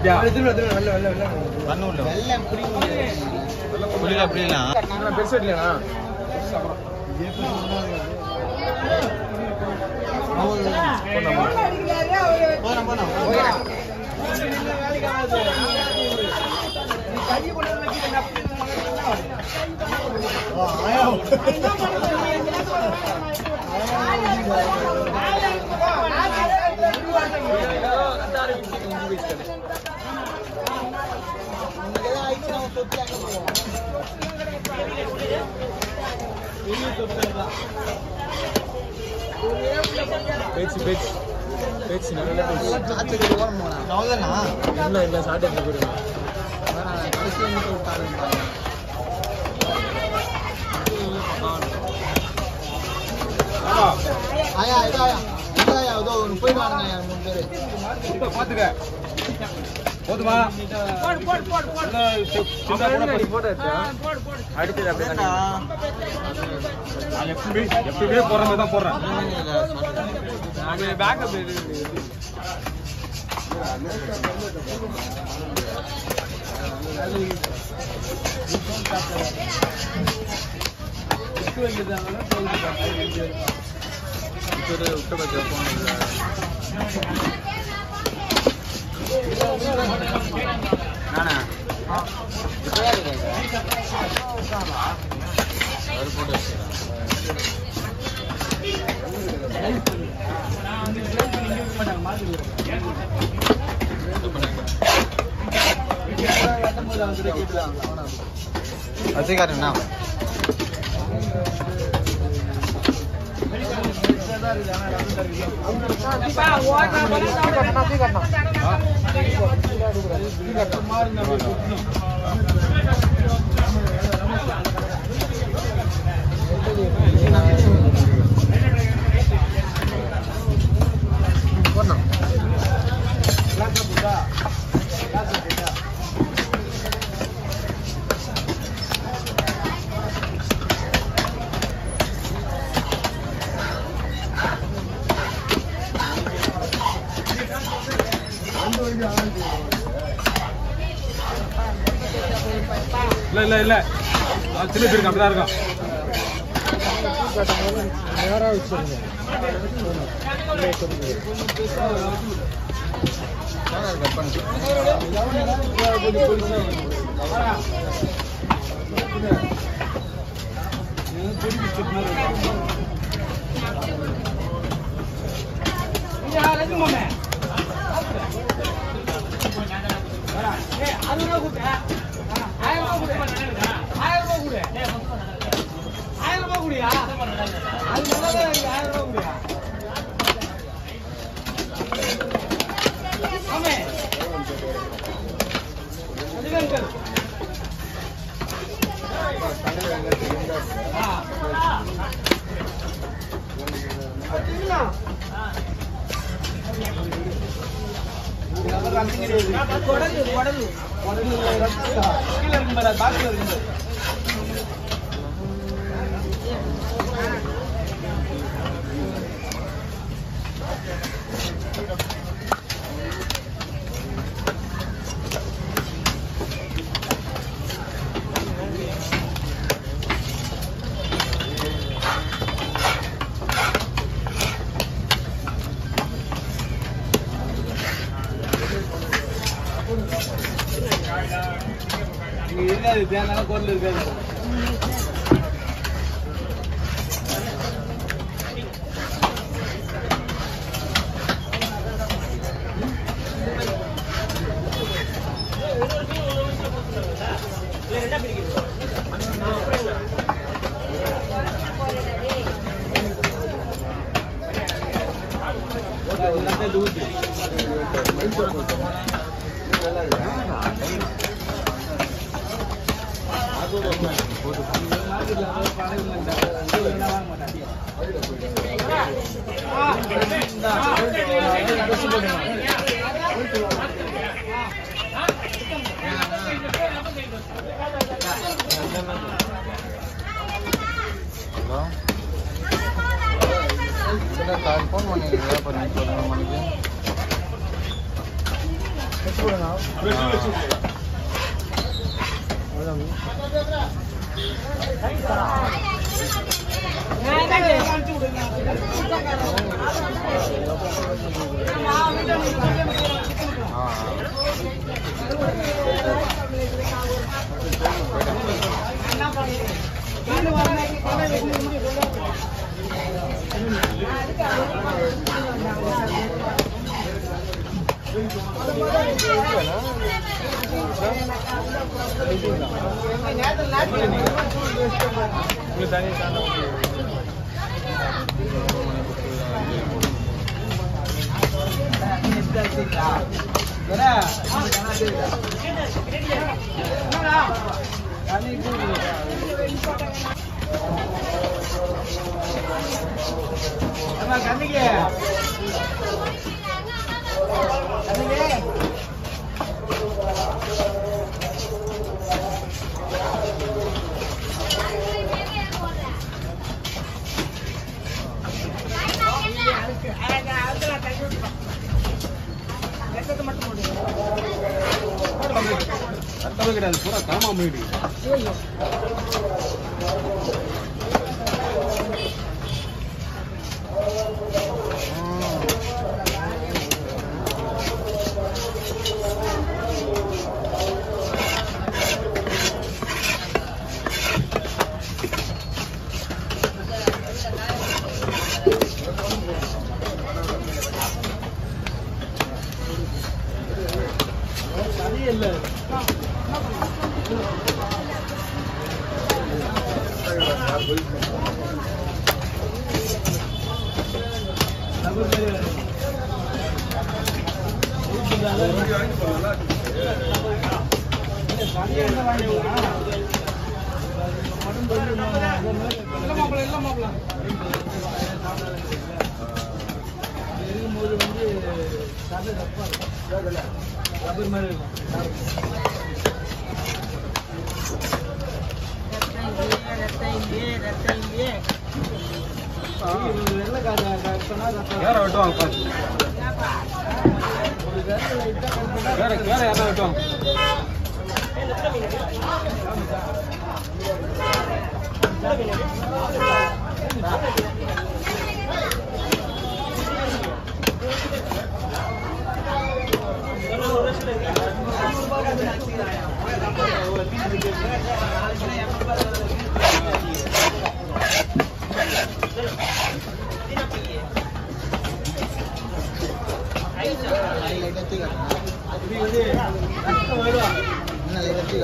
சாப்பிட்டியா பண்ணு உள்ள புரியல புரியலாம் பெருசு இல்லையா போதும் போதும் பேச்சு பேச்சு பேச்சு நல்ல பேச்சு அவ்வளோதானா இல்லை இல்லை சாப்பிட்டு போயிடுவேன் ஆயா இதோ ஆயா இதோ ஆயா இதோ ஒன்று போய் வாருங்க ஆயா மூணு பேர் இப்ப பாத்துக்க போதுமா போட்டோ அடுத்தது அப்படியே நான் எப்பவுமே எப்பவுமே போடுற மாதிரி தான் போடுறேன் பேக்கப் நானா வச்சுக்காருண்ணா இல்ல இல்ல இல்ல நான் சின்ன பேருக்கு அப்படிதான் இருக்கும் இங்க இருக்காது தேங்காய் கொண்டு இருக்காது ஹலோ இல்லை கால் ஃபோன் பண்ணிருக்கீங்க இப்போ நீங்கள் சொல்லுங்க மணிக்கு கிடையாது பூரா காமா மீடு வேற வெட்டுவாங்க பாரு வேற வேற யாரா வெட்டுவாங்க லைட்டா தீ காட்டுங்க. என்ன லைட்டா தீ